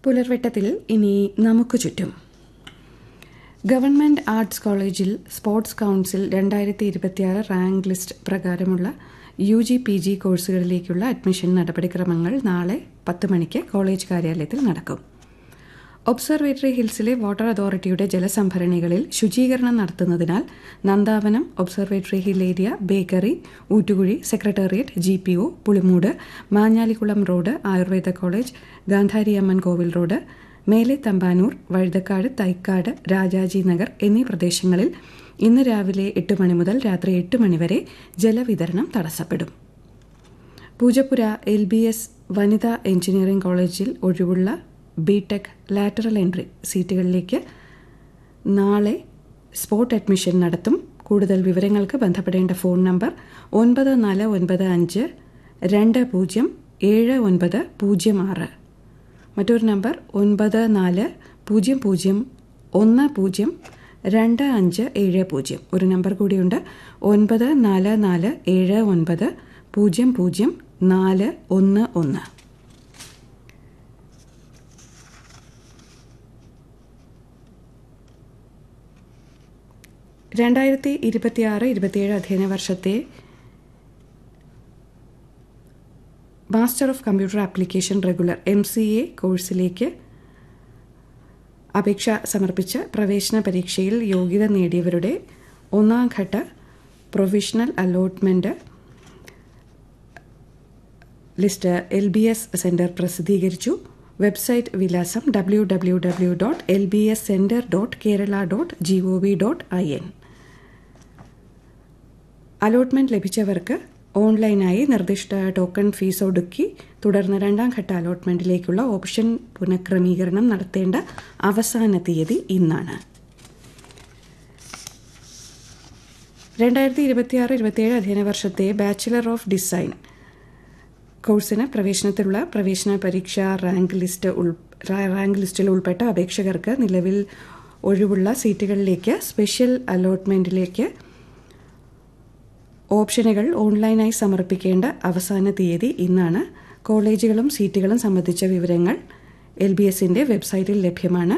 പുലർവെട്ടത്തിൽ ഇനി നമുക്ക് ചുറ്റും ഗവൺമെന്റ് ആർട്സ് കോളേജിൽ സ്പോർട്സ് കൗൺസിൽ രണ്ടായിരത്തി ഇരുപത്തിയാറ് റാങ്ക് ലിസ്റ്റ് പ്രകാരമുള്ള യു ജി പി ജി കോഴ്സുകളിലേക്കുള്ള അഡ്മിഷൻ നടപടിക്രമങ്ങൾ നാളെ പത്ത് മണിക്ക് കോളേജ് കാര്യാലയത്തിൽ നടക്കും ഒബ്സർവേറ്ററി ഹിൽസിലെ വാട്ടർ അതോറിറ്റിയുടെ ജലസംഭരണികളിൽ ശുചീകരണം നടത്തുന്നതിനാൽ Nandavanam observatory hill area bakery Oottukuzhi secretariat G P O Pulimoodu Manjalikulam road Ayurveda college Gandhariamman Kovil road മേലെ തമ്പാനൂർ വഴുതക്കാട് തൈക്കാട് രാജാജി നഗർ എന്നീ പ്രദേശങ്ങളിൽ ഇന്ന് രാവിലെ എട്ട് മണി മുതൽ രാത്രി എട്ട് മണിവരെ ജലവിതരണം തടസ്സപ്പെടും പൂജപ്പുര എൽ ബി എസ് വനിതാ എഞ്ചിനീയറിംഗ് കോളേജിൽ ഒഴിവുള്ള ബി ടെക് ലാറ്ററൽ എൻട്രി സീറ്റുകളിലേക്ക് നാളെ സ്പോട്ട് അഡ്മിഷൻ നടത്തും കൂടുതൽ വിവരങ്ങൾക്ക് ബന്ധപ്പെടേണ്ട ഫോൺ നമ്പർ ഒൻപത് നാല് ഒൻപത് അഞ്ച് രണ്ട് പൂജ്യം ഏഴ് ഒൻപത് പൂജ്യം ആറ് മറ്റൊരു നമ്പർ ഒൻപത് നാല് പൂജ്യം പൂജ്യം ഒന്ന് പൂജ്യം രണ്ട് അഞ്ച് ഏഴ് പൂജ്യം ഒരു നമ്പർ കൂടിയുണ്ട് ഒൻപത് നാല് നാല് ഏഴ് ഒൻപത് പൂജ്യം പൂജ്യം നാല് ഒന്ന് ഒന്ന് രണ്ടായിരത്തി ഇരുപത്തിയാറ് ഇരുപത്തിയേഴ് അധ്യയന വർഷത്തെ master of computer application regular M C A കോഴ്സിലേക്ക് അപേക്ഷ സമർപ്പിച്ച് പ്രവേശന പരീക്ഷയിൽ യോഗ്യത നേടിയവരുടെ ഒന്നാം ഘട്ട provisional allotment list L B S centre പ്രസിദ്ധീകരിച്ചു വെബ്സൈറ്റ് വിലാസം W W W dot L B S centre dot Kerala dot G O V dot I N allotment ലഭിച്ചവർക്ക് ഓൺലൈനായി നിർദ്ദിഷ്ട ടോക്കൺ ഫീസ് ഒടുക്കി തുടർന്ന് രണ്ടാം ഘട്ട അലോട്ട്മെന്റിലേക്കുള്ള ഓപ്ഷൻ പുനഃക്രമീകരണം നടത്തേണ്ട അവസാന തീയതി ഇന്നാണ് രണ്ടായിരത്തി ഇരുപത്തിയാറ് ഇരുപത്തിയേഴ് അധ്യയന വർഷത്തെ ബാച്ചിലർ ഓഫ് ഡിസൈൻ കോഴ്സിന് പ്രവേശനത്തിലുള്ള പ്രവേശന പരീക്ഷ റാങ്ക് ലിസ്റ്റ് ഉൾ റാങ്ക് ലിസ്റ്റിൽ ഉൾപ്പെട്ട അപേക്ഷകർക്ക് നിലവിൽ ഒഴിവുള്ള സീറ്റുകളിലേക്ക് സ്പെഷ്യൽ അലോട്ട്മെന്റിലേക്ക് ഓപ്ഷനുകൾ ഓൺലൈനായി സമർപ്പിക്കേണ്ട അവസാന തീയതി ഇന്നാണ് കോളേജുകളും സീറ്റുകളും സംബന്ധിച്ച വിവരങ്ങൾ എൽ ബി എസിന്റെ വെബ്സൈറ്റിൽ ലഭ്യമാണ്